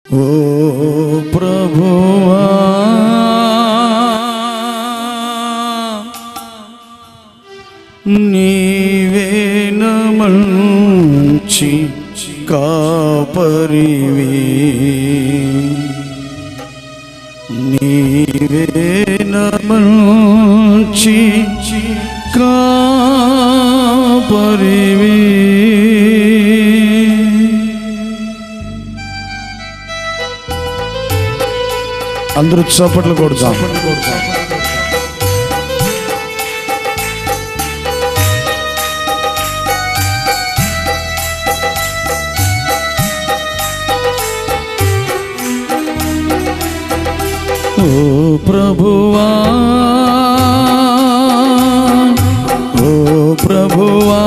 ఓ ప్రభువా నీవేన మంచి కాపరివి నీవేన మంచి కాపరివి అందరూ చప్పట్లు కొడతాం ఓ ప్రభువా ఓ ప్రభువా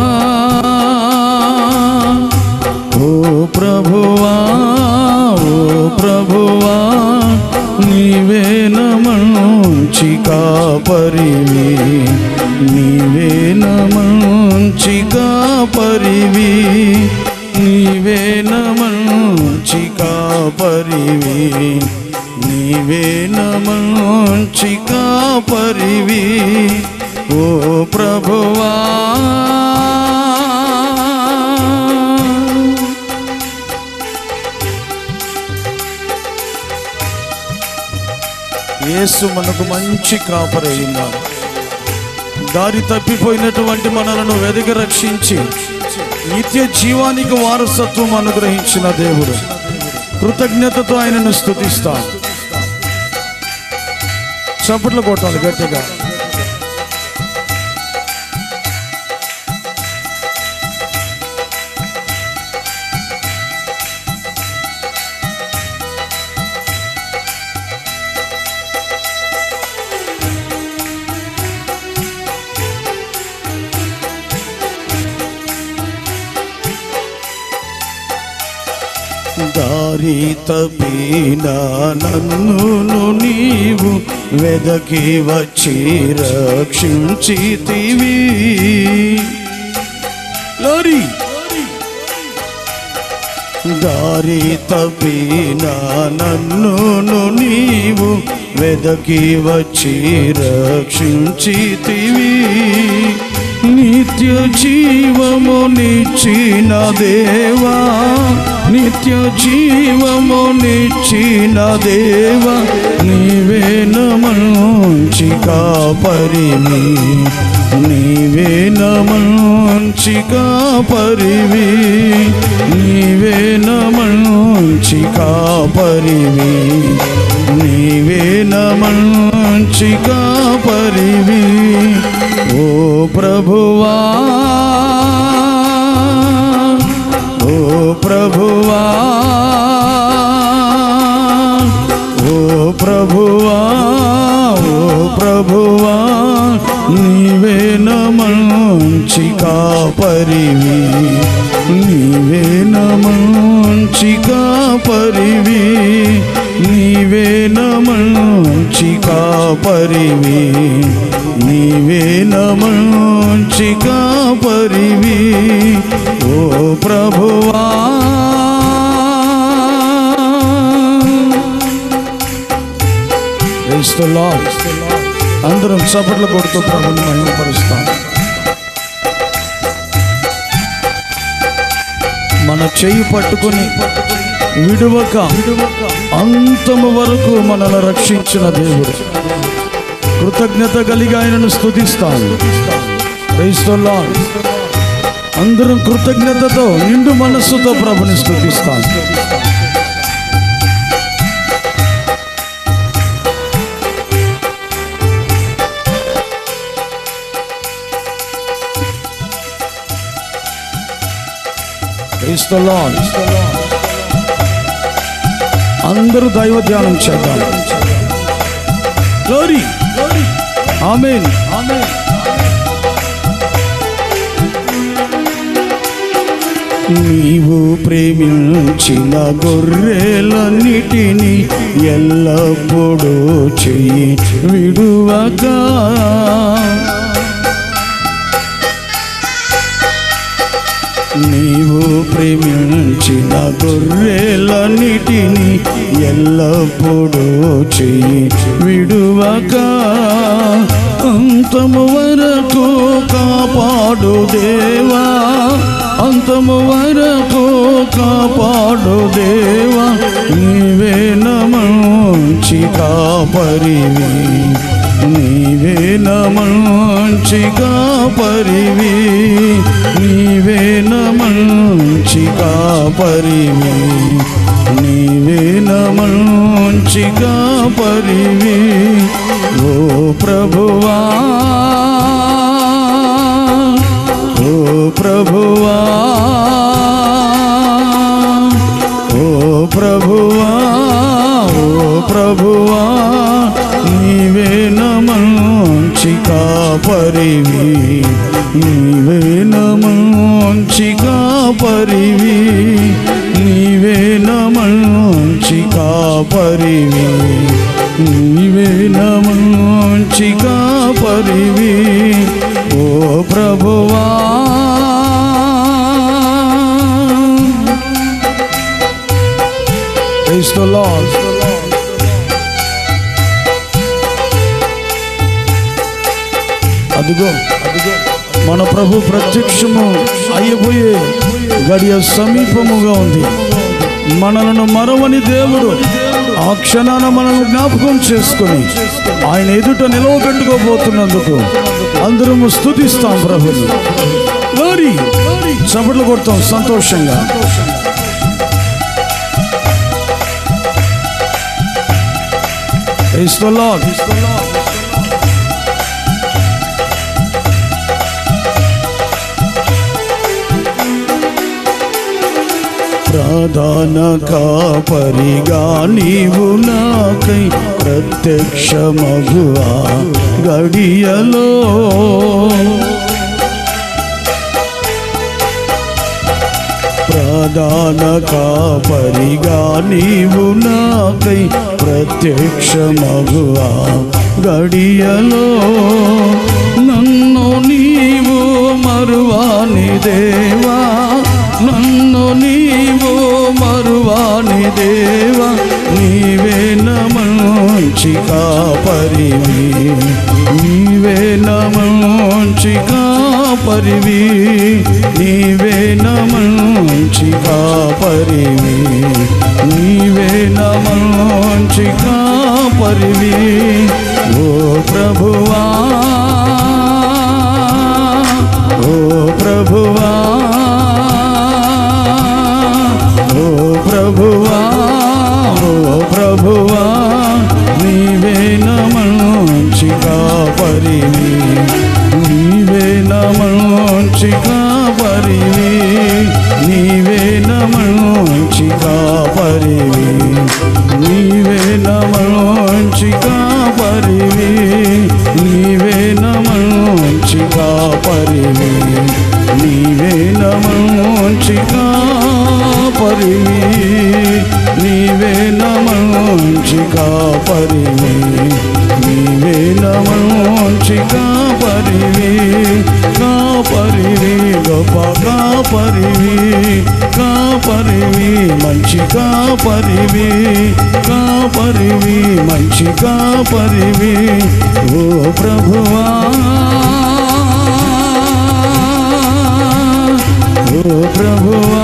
ఓ ప్రభువా ఓ ప్రభువా నీవే నమంచి కాపరివి నీవే నమంచి కాపరివి నీవే నమంచి కాపరివి నీవే నమంచి కాపరివి ఓ ప్రభువా యేసు మనకు మంచి కాపరయ్యున్నాడు దారి తప్పిపోయినటువంటి మనలను వెదకి రక్షించి నిత్య జీవానికి వారసత్వం అనుగ్రహించిన దేవుడు కృతజ్ఞతతో ఆయనను స్తుతిస్తాం చప్పట్లు కొట్టాలి గట్టిగా దారి తప్పిన నన్ను నీవు వెదకి వచ్చి రక్షించితివి లోరీ దారి తప్పిన నన్ను నీవు వెదకి వచ్చి రక్షించితివి నిత్య జీవము నిచ్చిన దేవా నిత్య జీవము నిచ్చిన దేవా నీవే నమంచి కాపరివి నీవే నమంచి కాపరివి నీవే నమంచి కాపరివి నీవే నమంచి కాపరివి ఓ ప్రభువా ఓ ప్రభువా ఓ ప్రభువా ఓ ప్రభువా నీవే నమంచి కాపరివి నీవే నమంచి కాపరివి నీవే నమంచి కాపరివి నీవే నమంచి కాపరివి ఓ ప్రభువా Praise the Lord. అందరం చప్పట్లు కొడుతూ ప్రభుని మహిమపరుస్తాం మన చెయ్యి పట్టుకుని విడువక అంతము వరకు మనల్ని రక్షించిన దేవుడు కృతజ్ఞత కలిగి ఆయనను స్తుతిస్తాం Praise the Lord. అందరం కృతజ్ఞతతో నిండు మనస్సుతో ప్రభుని స్తుతిస్తాం Praise the Lord. అందరూ దైవ ధ్యానం చేద్దాం గ్లోరీ ఆమేన్ ఆమేన్ నీవు ప్రేమించిన గొర్రెలన్నిటినీ ఎల్లప్పుడూ చెయ్యి విడువగా నీవు ప్రేమించిన గొర్రెలన్నిటిని ఎల్లప్పుడూ చెయ్యి విడువక అంతము వరకు కాపాడు దేవా అంతము వరకు కాపాడు దేవా నీవే నమంచి కాపరివి నీవే నమంచి కాపరివి నీవే నమంచి కాపరివి నీవే నమంచి కాపరివి ఓ ప్రభువా ఓ ప్రభువా ఓ ప్రభువా ఓ ప్రభువా నీవే నమంచి కాపరివి నీవే నమంచి కాపరివి నీవే నమంచి కాపరివి నీవే నమంచి కాపరివి ఓ ప్రభువా Praise the Lord. అదిగో అదిగో మన ప్రభు ప్రత్యక్షము అయ్యబోయే గడియ సమీపముగా ఉంది మనలను మరవని దేవుడు ఆ క్షణాన మనల్ని జ్ఞాపకం చేసుకొని ఆయన ఎదుట నిలవబెట్టుకోబోతున్నందుకు అందరము స్తుతిస్తాం ప్రభుని వారి చప్పట్లు కొడతాం సంతోషంగా Praise the Lord. ప్రధాన కాపరిగా నీవు నాకై ప్రత్యక్ష మగువా గడియలో ప్రధాన కాపరిగా నీవు నాకై ప్రత్యక్ష మగువా గడియలో నన్ను నీవు మరువాని దేవా నన్ను నీవు మరువాని దేవా నీవే నమంచి కాపరివి నీవే నమంచి కాపరివి నీవే నమంచి కాపరివి నీవే నమంచి కాపరివి ఓ ప్రభువా ఓ ప్రభువా ఓ ప్రభువా ఓ ప్రభువా నీవే నమంచి కాపరివి నీవే నమంచి కాపరివి నీవే నమంచి కాపరివి నీవే నమంచి కాపరివి నీవే నమంచి కాపరివి నీవే నమంచి కాపరివి నీవే నమంచి కాపరివి నీవే నమంచి కాపరివి కాపరివి గొప్ప కాపరివి కాపరివి మంచి కాపరివి కాపరివి మంచి కాపరివి ఓ ప్రభువా ఓ ప్రభువా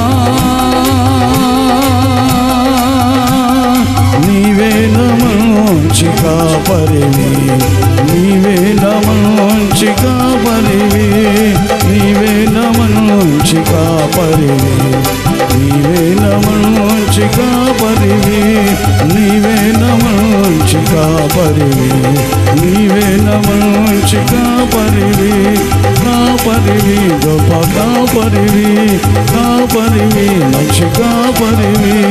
నీవే నమంచి కాపరివి నీవే నమంచి కాపరివి నీవే నమంచి కాపరివి నీవే నమంచి కాపరివి నీవే నమంచి కాపరివి నీవే నమంచి కాపరివి కాపరివి గొప్ప కాపరివి కాపరివి మంచి కాపరివి